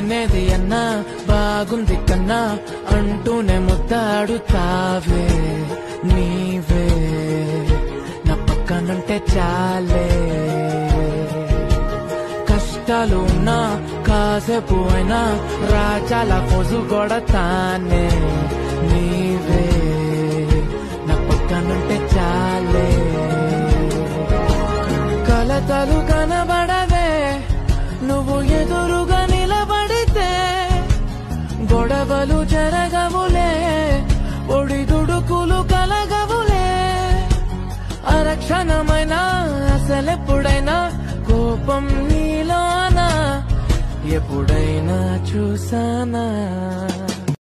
లేనేది అన్నా బాగుంది కన్నా అంటూనే ముద్దాడుతావే నీవే నా పక్కనుంటే చాలే కష్టాలు ఉన్నా కాసేపు అయినా రాజాల పొజు కొడతానే నీవే నా పక్కనుంటే చాలే కలతలు కనబడవే నువ్వు ఎదురుగా నిలబడితే గొడవలు జరగవులే ఒడిదుడుకులు కలగవులే అరక్షణమైనా అసలెప్పుడైనా కోపం నీలోనా ఎప్పుడైనా చూసానా